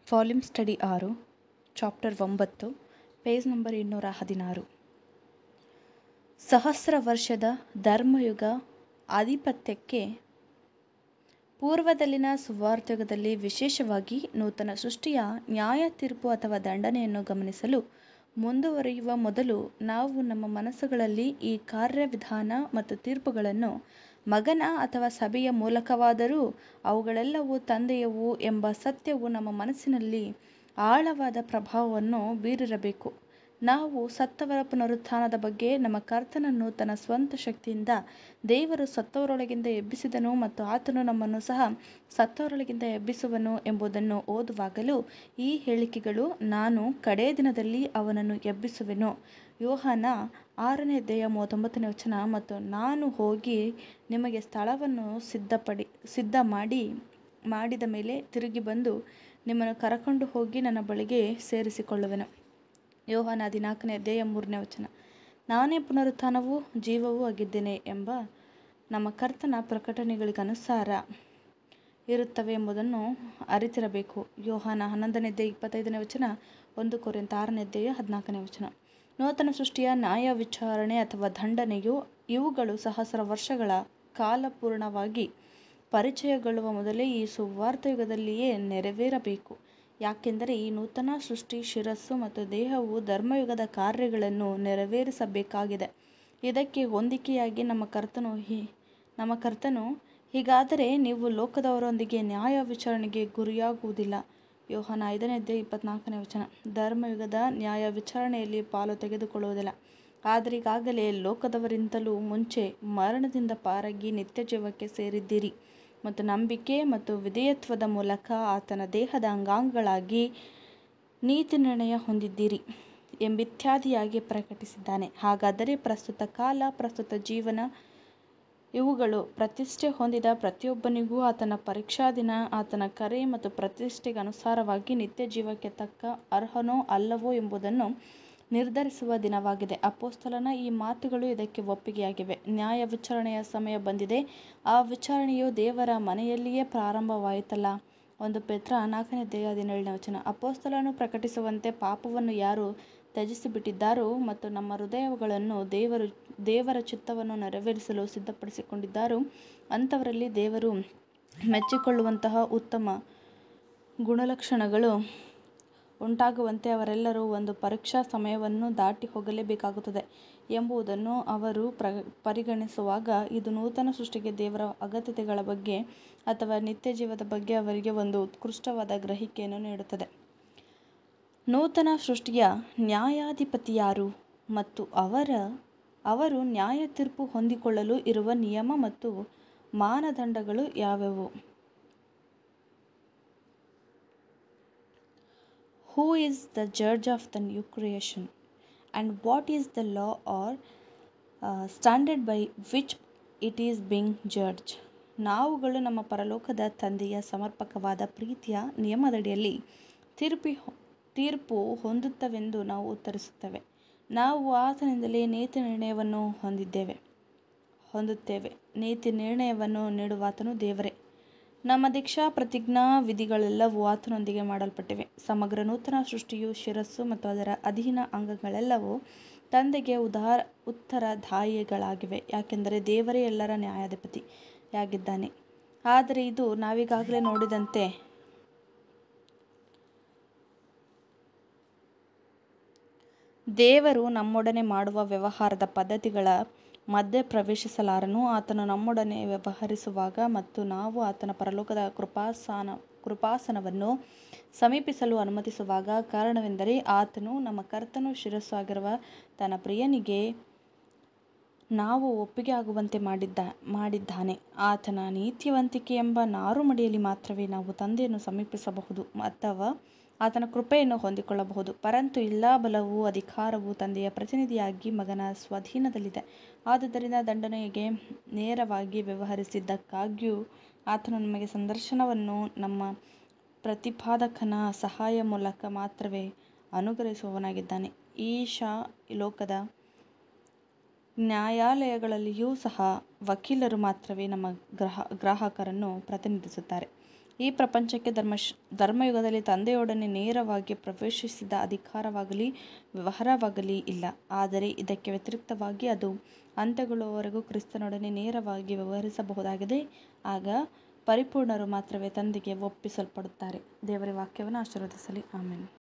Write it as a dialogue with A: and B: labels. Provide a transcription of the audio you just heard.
A: Volume study ಆರು chapter ಒಂಬತ್ತು page number ಇನ್ನೂರ ಹದಿನಾರು ಸಹಸ್ರ ವರ್ಷದ ಧರ್ಮಯುಗ ಆಧಿಪತ್ಯಕ್ಕೆ ಪೂರ್ವದಲ್ಲಿನ ಸುವಾರ್ತೆಯುಗದಲ್ಲಿ ವಿಶೇಷವಾಗಿ ನೂತನ ಸೃಷ್ಟಿಯ ನ್ಯಾಯ ತೀರ್ಪು ಅಥವಾ ದಂಡನೆಯನ್ನು ಗಮನಿಸಲು ಮುಂದುವರಿಯುವ ಮೊದಲು ನಾವು ನಮ್ಮ ಮನಸ್ಸುಗಳಲ್ಲಿ ಈ ಕಾರ್ಯವಿಧಾನ ಮತ್ತು ತೀರ್ಪುಗಳನ್ನು ಮಗನ ಅಥವಾ ಸಭೆಯ ಮೂಲಕವಾದರೂ ಅವುಗಳೆಲ್ಲವೂ ತಂದೆಯವು ಎಂಬ ಸತ್ಯವು ನಮ್ಮ ಮನಸ್ಸಿನಲ್ಲಿ ಆಳವಾದ ಪ್ರಭಾವವನ್ನು ಬೀರಿರಬೇಕು ನಾವು ಸತ್ತವರ ಪುನರುತ್ಥಾನದ ಬಗ್ಗೆ ನಮ್ಮ ಕರ್ತನನ್ನು ತನ್ನ ಸ್ವಂತ ಶಕ್ತಿಯಿಂದ ದೇವರು ಸತ್ತವರೊಳಗಿಂದ ಎಬ್ಬಿಸಿದನು ಮತ್ತು ಆತನು ನಮ್ಮನ್ನು ಸಹ ಸತ್ತವರೊಳಗಿಂದ ಎಬ್ಬಿಸುವನು ಎಂಬುದನ್ನು ಓದುವಾಗಲೂ ಈ ಹೇಳಿಕೆಗಳು ನಾನು ಕಡೇ ದಿನದಲ್ಲಿ ಅವನನ್ನು ಎಬ್ಬಿಸುವೆನು ಯೋಹಾನ ಆರನೇ ಅಧ್ಯಾಯ ಮೂವತ್ತೊಂಬತ್ತನೇ ವಚನ ಮತ್ತು ನಾನು ಹೋಗಿ ನಿಮಗೆ ಸ್ಥಳವನ್ನು ಸಿದ್ಧಪಡಿ ಸಿದ್ಧ ಮಾಡಿ ಮಾಡಿದ ಮೇಲೆ ತಿರುಗಿ ಬಂದು ನಿಮ್ಮನ್ನು ಕರಕೊಂಡು ಹೋಗಿ ನನ್ನ ಬಳಿಗೆ ಸೇರಿಸಿಕೊಳ್ಳುವೆನು ಯೋಹಾನ ಹದಿನಾಲ್ಕನೇ ಅಧ್ಯಾಯ ಮೂರನೇ ವಚನ ನಾನೇ ಪುನರುತ್ಥಾನವೂ ಜೀವವೂ ಆಗಿದ್ದೇನೆ ಎಂಬ ನಮ್ಮ ಕರ್ತನ ಪ್ರಕಟಣೆಗಳಿಗನುಸಾರ ಇರುತ್ತವೆ ಎಂಬುದನ್ನು ಅರಿತಿರಬೇಕು ಯೋಹಾನ ಹನ್ನೊಂದನೇ ಅಧ್ಯಾಯ ಇಪ್ಪತ್ತೈದನೇ ವಚನ ಒಂದು ಕೊರಿಂತ ಆರನೇ ಅಧ್ಯಾಯ ಹದಿನಾಲ್ಕನೇ ವಚನ ನೂತನ ಸೃಷ್ಟಿಯ ನ್ಯಾಯ ವಿಚಾರಣೆ ಅಥವಾ ದಂಡನೆಯು ಇವುಗಳು ಸಹಸ್ರ ವರ್ಷಗಳ ಕಾಲ ಪೂರ್ಣವಾಗಿ ಪರಿಚಯಗೊಳ್ಳುವ ಮೊದಲೇ ಈ ಸುವಾರ್ತೆಯುಗದಲ್ಲಿಯೇ ನೆರವೇರಬೇಕು ಯಾಕೆಂದರೆ ಈ ನೂತನ ಸೃಷ್ಟಿ ಶಿರಸ್ಸು ಮತ್ತು ದೇಹವು ಧರ್ಮಯುಗದ ಕಾರ್ಯಗಳನ್ನು ನೆರವೇರಿಸಬೇಕಾಗಿದೆ ಇದಕ್ಕೆ ಹೊಂದಿಕೆಯಾಗಿ ನಮ್ಮ ಕರ್ತನು ಹಿ ನಮ್ಮ ಕರ್ತನು ಹೀಗಾದರೆ ನೀವು ಲೋಕದವರೊಂದಿಗೆ ನ್ಯಾಯ ವಿಚಾರಣೆಗೆ ಗುರಿಯಾಗುವುದಿಲ್ಲ ಯೋಹಾನ ಐದನೇ ಅಧ್ಯಾಯ ಇಪ್ಪತ್ನಾಲ್ಕನೇ ವಚನ ಧರ್ಮಯುಗದ ನ್ಯಾಯ ವಿಚಾರಣೆಯಲ್ಲಿ ಪಾಲು ತೆಗೆದುಕೊಳ್ಳುವುದಿಲ್ಲ ಆದರೆ ಈಗಾಗಲೇ ಲೋಕದವರಿಂದಲೂ ಮುಂಚೆ ಮರಣದಿಂದ ಪಾರಾಗಿ ನಿತ್ಯ ಜೀವಕ್ಕೆ ಸೇರಿದ್ದೀರಿ ಮತ್ತು ನಂಬಿಕೆ ಮತ್ತು ವಿಧೇಯತ್ವದ ಮೂಲಕ ಆತನ ದೇಹದ ಅಂಗಾಂಗಗಳಾಗಿ ನೀತಿ ನಿರ್ಣಯ ಹೊಂದಿದ್ದೀರಿ ಎಂಬಿತ್ಯಾದಿಯಾಗಿ ಪ್ರಕಟಿಸಿದ್ದಾನೆ ಹಾಗಾದರೆ ಪ್ರಸ್ತುತ ಕಾಲ ಪ್ರಸ್ತುತ ಜೀವನ ಇವುಗಳು ಪ್ರತಿಷ್ಠೆ ಹೊಂದಿದ ಪ್ರತಿಯೊಬ್ಬನಿಗೂ ಆತನ ಪರೀಕ್ಷಾ ದಿನ ಆತನ ಕರೆ ಮತ್ತು ಪ್ರತಿಷ್ಠೆಗೆ ಅನುಸಾರವಾಗಿ ನಿತ್ಯ ಜೀವಕ್ಕೆ ತಕ್ಕ ಅರ್ಹನೋ ಅಲ್ಲವೋ ಎಂಬುದನ್ನು ನಿರ್ಧರಿಸುವ ದಿನವಾಗಿದೆ ಅಪೋಸ್ತಲನ ಈ ಮಾತುಗಳು ಇದಕ್ಕೆ ಒಪ್ಪಿಗೆಯಾಗಿವೆ ನ್ಯಾಯ ವಿಚಾರಣೆಯ ಸಮಯ ಬಂದಿದೆ ಆ ವಿಚಾರಣೆಯು ದೇವರ ಮನೆಯಲ್ಲಿಯೇ ಪ್ರಾರಂಭವಾಯಿತಲ್ಲ ಒಂದು ಪೇತ್ರ ನಾಲ್ಕನೇ ಅಧ್ಯಾಯ ಹದಿನೇಳನೇ ವಚನ ಅಪೋಸ್ತಲನು ಪ್ರಕಟಿಸುವಂತೆ ಪಾಪವನ್ನು ಯಾರು ತ್ಯಜಿಸಿಬಿಟ್ಟಿದ್ದಾರೋ ಮತ್ತು ನಮ್ಮ ಹೃದಯಗಳನ್ನು ದೇವರು ದೇವರ ಚಿತ್ತವನ್ನು ನೆರವೇರಿಸಲು ಸಿದ್ಧಪಡಿಸಿಕೊಂಡಿದ್ದಾರೋ ಅಂಥವರಲ್ಲಿ ದೇವರು ಮೆಚ್ಚಿಕೊಳ್ಳುವಂತಹ ಉತ್ತಮ ಗುಣಲಕ್ಷಣಗಳು ಉಂಟಾಗುವಂತೆ ಅವರೆಲ್ಲರೂ ಒಂದು ಪರೀಕ್ಷಾ ಸಮಯವನ್ನು ದಾಟಿ ಹೋಗಲೇಬೇಕಾಗುತ್ತದೆ ಎಂಬುದನ್ನು ಅವರು ಪ್ರ ಪರಿಗಣಿಸುವಾಗ ಇದು ನೂತನ ಸೃಷ್ಟಿಗೆ ದೇವರ ಅಗತ್ಯತೆಗಳ ಬಗ್ಗೆ ಅಥವಾ ನಿತ್ಯ ಜೀವದ ಬಗ್ಗೆ ಅವರಿಗೆ ಒಂದು ಉತ್ಕೃಷ್ಟವಾದ ಗ್ರಹಿಕೆಯನ್ನು ನೀಡುತ್ತದೆ ನೂತನ ಸೃಷ್ಟಿಯ ನ್ಯಾಯಾಧಿಪತಿಯಾರು ಮತ್ತು ಅವರ ಅವರು ನ್ಯಾಯ ತೀರ್ಪು ಹೊಂದಿಕೊಳ್ಳಲು ಇರುವ ನಿಯಮ ಮತ್ತು ಮಾನದಂಡಗಳು ಯಾವುವು Who is the judge of the new creation? And what is the law or uh, standard by which it is being judged? ನಾವುಗಳು ನಮ್ಮ ಪರಲೋಕದ ತಂದೆಯ ಸಮರ್ಪಕವಾದ ಪ್ರೀತಿಯ ನಿಯಮದಡಿಯಲ್ಲಿ ತೀರ್ಪಿ ತೀರ್ಪು ಹೊಂದುತ್ತವೆಂದು ನಾವು ಉತ್ತರಿಸುತ್ತೇವೆ ನಾವು ಆತನಿಂದಲೇ ನೀತಿ ನಿರ್ಣಯವನ್ನು ಹೊಂದಿದ್ದೇವೆ ಹೊಂದುತ್ತೇವೆ ನೀತಿ ನಿರ್ಣಯವನ್ನು ನೀಡುವಾತನು ದೇವರೇ ನಮ್ಮ ದೀಕ್ಷಾ ಪ್ರತಿಜ್ಞಾ ವಿಧಿಗಳೆಲ್ಲವೂ ಆತನೊಂದಿಗೆ ಮಾಡಲ್ಪಟ್ಟಿವೆ ಸಮಗ್ರ ನೂತನ ಸೃಷ್ಟಿಯು ಶಿರಸ್ಸು ಮತ್ತು ಅದರ ಅಧೀನ ಅಂಗಗಳೆಲ್ಲವೂ ತಂದೆಗೆ ಉದಾರ ಉತ್ತರದಾಯಿಗಳಾಗಿವೆ ಯಾಕೆಂದರೆ ದೇವರೇ ಎಲ್ಲರ ನ್ಯಾಯಾಧಿಪತಿಯಾಗಿದ್ದಾನೆ ಆದರೆ ಇದು ನಾವೀಗಾಗಲೇ ನೋಡಿದಂತೆ ದೇವರು ನಮ್ಮೊಡನೆ ಮಾಡುವ ವ್ಯವಹಾರದ ಪದ್ಧತಿಗಳ ಮಧ್ಯೆ ಪ್ರವೇಶಿಸಲಾರನು ಆತನು ನಮ್ಮೊಡನೆ ವ್ಯವಹರಿಸುವಾಗ ಮತ್ತು ನಾವು ಆತನ ಪರಲೋಕದ ಕೃಪಾಸನ ಕೃಪಾಸನವನ್ನು ಸಮೀಪಿಸಲು ಅನುಮತಿಸುವಾಗ ಕಾರಣವೆಂದರೆ ಆತನು ನಮ್ಮ ಕರ್ತನು ಶಿರಸ್ಸು ಆಗಿರುವ ತನ್ನ ಪ್ರಿಯನಿಗೆ ನಾವು ಒಪ್ಪಿಗೆ ಆಗುವಂತೆ ಮಾಡಿದ್ದ ಮಾಡಿದ್ದಾನೆ ಆತನ ನೀತಿವಂತಿಕೆ ಎಂಬ ನಾರುಮಡಿಯಲ್ಲಿ ಮಾತ್ರವೇ ನಾವು ತಂದೆಯನ್ನು ಸಮೀಪಿಸಬಹುದು ಅಥವಾ ಆತನ ಕೃಪೆಯನ್ನು ಹೊಂದಿಕೊಳ್ಳಬಹುದು ಪರಂತು ಎಲ್ಲ ಬಲವು ಅಧಿಕಾರವು ತಂದೆಯ ಪ್ರತಿನಿಧಿಯಾಗಿ ಮಗನ ಸ್ವಾಧೀನದಲ್ಲಿದೆ ಆದುದರಿಂದ ದಂಡನೆಗೆ ನೇರವಾಗಿ ವ್ಯವಹರಿಸಿದ್ದಕ್ಕಾಗಿಯೂ ಆತನು ನಮಗೆ ಸಂದರ್ಶನವನ್ನು ನಮ್ಮ ಪ್ರತಿಪಾದಕನ ಸಹಾಯ ಮೂಲಕ ಮಾತ್ರವೇ ಅನುಗ್ರಹಿಸುವವನಾಗಿದ್ದಾನೆ ಈ ಶಾ ಲೋಕದ ನ್ಯಾಯಾಲಯಗಳಲ್ಲಿಯೂ ಸಹ ವಕೀಲರು ಮಾತ್ರವೇ ನಮ್ಮ ಗ್ರಾಹ ಗ್ರಾಹಕರನ್ನು ಪ್ರತಿನಿಧಿಸುತ್ತಾರೆ ಈ ಪ್ರಪಂಚಕ್ಕೆ ಧರ್ಮ ಧರ್ಮಯುಗದಲ್ಲಿ ತಂದೆಯೊಡನೆ ನೇರವಾಗಿ ಪ್ರವೇಶಿಸಿದ ಅಧಿಕಾರವಾಗಲಿ ವ್ಯವಹಾರವಾಗಲಿ ಇಲ್ಲ ಆದರೆ ಇದಕ್ಕೆ ವ್ಯತಿರಿಕ್ತವಾಗಿ ಅದು ಅಂತ್ಯಗೊಳ್ಳುವವರೆಗೂ ಕ್ರಿಸ್ತನೊಡನೆ ನೇರವಾಗಿ ವ್ಯವಹರಿಸಬಹುದಾಗಿದೆ ಆಗ ಪರಿಪೂರ್ಣರು ಮಾತ್ರವೇ ತಂದೆಗೆ ಒಪ್ಪಿಸಲ್ಪಡುತ್ತಾರೆ ದೇವರ ವಾಕ್ಯವನ್ನು ಆಶೀರ್ವದಿಸಲಿ ಆಮೇಲೆ